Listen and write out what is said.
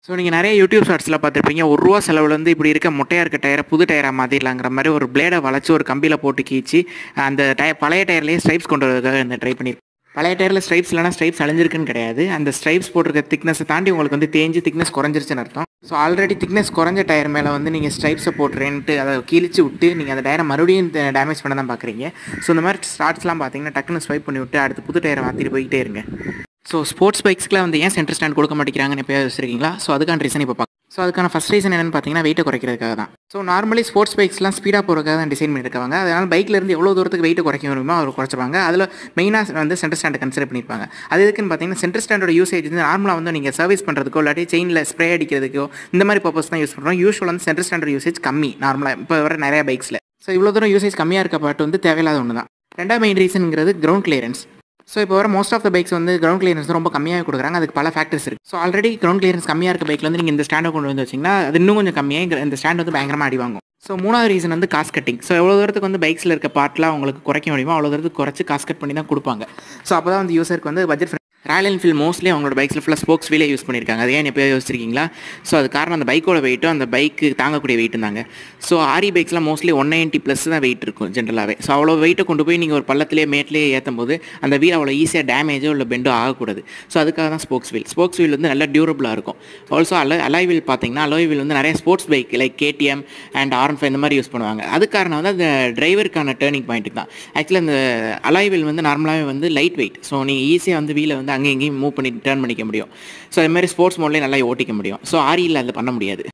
so நீங்கள் நிறைய YouTube ஷார்ட்ஸில் பார்த்துருப்பீங்க ஒரு ரூபா செலவில் வந்து இப்படி இருக்க மொட்டையாக இருக்க டயரை புது டயராக மாற்றிடலாங்கிற மாதிரி ஒரு பிளேடை வளைச்சி ஒரு கம்பியில் போட்டு கீச்சு அந்த டயர் பழைய டயர்லேயே ஸ்ட்ரைப்ஸ் கொண்டு வரதுக்காக இந்த ட்ரை பண்ணியிருக்கேன் பழைய டயரில் ஸ்ட்ரைப்ஸ் இல்லைனா ஸ்ட்ரைப்ஸ் அழிஞ்சிருக்குன்னு கிடையாது அந்த ஸ்ட்ரைப்ஸ் போட்டிருக்க திக்னஸை தாண்டி உங்களுக்கு வந்து தேஞ்சு திக்னஸ் குறைஞ்சிருச்சுன்னு அர்த்தம் ஸோ ஆல்ரெடி திக்னஸ் குறைஞ்ச டயர் மேலே வந்து நீங்கள் ஸ்ட்ரைப்ஸை போட்டுறேன்ட்டு அதை கிழிச்சு விட்டு நீங்கள் அந்த டயரை மறுபடியும் டேமேஜ் பண்ண தான் பார்க்குறீங்க ஸோ இந்த மாதிரி ஸ்டார்ட்ஸ்லாம் பார்த்தீங்கன்னா டக்குன்னு ஸ்வைப் பண்ணி விட்டு அடுத்து புது டயரை மாற்றிட்டு போயிட்டே இருங்க ஸோ ஸ்போர்ட்ஸ் பைக்ஸ்க்குலாம் வந்து ஏன் சென்டர் ஸ்டாண்ட் கொடுக்க மாட்டேங்கிறாங்கன்னு எப்போ வச்சிருக்கீங்களா ஸோ அதுக்கான ரீசன் இப்போ பார்க்கலாம் ஸோ அதுக்கான ஃபஸ்ட் ரீசன் என்னன்னு பார்த்தீங்கன்னா வெயிட்டை குறைக்கிறதுக்காக தான் ஸோ நார்மலி ஸ்போர்ட்ஸ் பைக்ஸ்லாம் ஸ்பீடாக போகிறதுக்காக தான் டிசைன் பண்ணியிருக்காங்க அதனால் பைக்ல இருந்து எவ்வளோ தூரத்துக்கு வெயிட் குறைக்க முடியுமோ அவர் குறைச்சிருப்பாங்க அதில் மெயினாக வந்து சென்டர் ஸ்டாண்டை கன்சிடர் பண்ணியிருப்பாங்க அது எதுக்குன்னு பார்த்தீங்கன்னா சென்டர் ஸ்டாண்டோட யூசேஜ் வந்து நார்மலாக வந்து நீங்கள் சர்வீஸ் பண்ணுறதுக்கோ இல்லாட்டி செயினில் ஸ்ப்ரே அடிக்கிறதுக்கோ இந்த மாதிரி பர்பஸ் தான் யூஸ் பண்ணுறோம் யூஸ்வல் வந்து சென்டர் ஸ்டாண்டர்ட் யூசேஜ் கம்மி நார்மலாக இப்போ வர நிறைய பைக்ஸில் ஸோ இவ்வளோ தூரம் யூசேஜ் கம்மியாக இருக்க பாட்டு வந்து தேவையில்லாத ஒன்று தான் ரெண்டாவது மெயின் ரீசனுங்கிறது கிரவுண்ட் கிளியரன்ஸ் ஸோ இப்போ வர மோஸ்ட் ஆஃப் த பைக்ஸ் வந்து கிரவுண்ட் கிளியரன்ஸ் ரொம்ப கம்மியாக கொடுக்குறாங்க அதுக்கு பல ஃபேக்டர்ஸ் இருக்குது ஸோ ஆல்ரெடி கிரவுண்ட் கிளியரன்ஸ் கம்மியாக இருக்க பைக்கில் வந்து நீங்கள் இந்த ஸ்டாண்டை கொண்டு வந்து வச்சிங்கன்னா அது இன்னும் கொஞ்சம் கம்மியாக இந்த ஸ்டாண்ட் வந்து பயங்கரமாக அடி வாங்கும் ஸோ மூணாவது ரீசன் வந்து காஸ்ட் கட்டிங் ஸோ எவ்வளோ தூரத்துக்கு வந்து பைக்ஸில் இருக்க பார்ட்லாம் உங்களுக்கு குறைக்க முடியுமோ அவ்வளோ தூரத்துக்கு குறைச்சி காஸ்ட் கட் பண்ணி தான் கொடுப்பாங்க ஸோ அப்போ தான் வந்து யூசருக்கு வந்து பட்ஜெட் ராயல் என்ஃபீல்ட் மோஸ்ட்லி அவங்களோட பைக்ஸில் ஃபுல்லாக ஸ்போக்ஸ் வீலே யூஸ் பண்ணியிருக்காங்க அது ஏன் எப்போ யோசிச்சிருக்கீங்களா ஸோ அது காரணம் அந்த பைக்கோட வெயிட்டும் அந்த பைக்கு தாங்கக்கூடிய வெயிட் இருந்தாங்க ஸோ ஆரி பைக்ஸ்லாம் மோஸ்ட்லி ஒன் நைன்ட்டி ப்ளஸ் தான் வெயிட் இருக்கும் ஜென்ரலாகவே ஸோ அவ்வளோ வெயிட்டை கொண்டு போய் நீங்கள் ஒரு பள்ளத்திலே மேட்லேயே ஏற்றும் போது அந்த வீல் அவ்வளோ ஈஸியாக டேமேஜோ இல்லை பெண்டோ ஆகக்கூடாது ஸோ அதுக்காக தான் ஸ்போக்ஸ் வீல் ஸ்போக்ஸ் வீல் வந்து நல்லா டியூரபிளாக இருக்கும் ஆல்சோ அல அலாய் வீல் பார்த்தீங்கன்னா அலாய் வீல் வந்து நிறைய sports bike like KTM and RN five இந்த மாதிரி யூஸ் பண்ணுவாங்க அது காரணம் வந்து அந்த டிரைவருக்கான டேர்னிங் பாயிண்ட் தான் ஆக்சுவலி அந்த அலாய் வீல் வந்து நார்மலாகவே வந்து லைட் வெயிட் ஸோ நீங்கள் ஈஸியாக வந்து வீலை வந்து அங்கேயும் இங்கேயும் மூவ் பண்ணி டேர்ன் பண்ணிக்க முடியும் ஸோ அது மாதிரி ஸ்போர்ட்ஸ் மோட்லேயே நல்லா ஓட்டிக்க முடியும் ஸோ ஆரியில் அது பண்ண முடியாது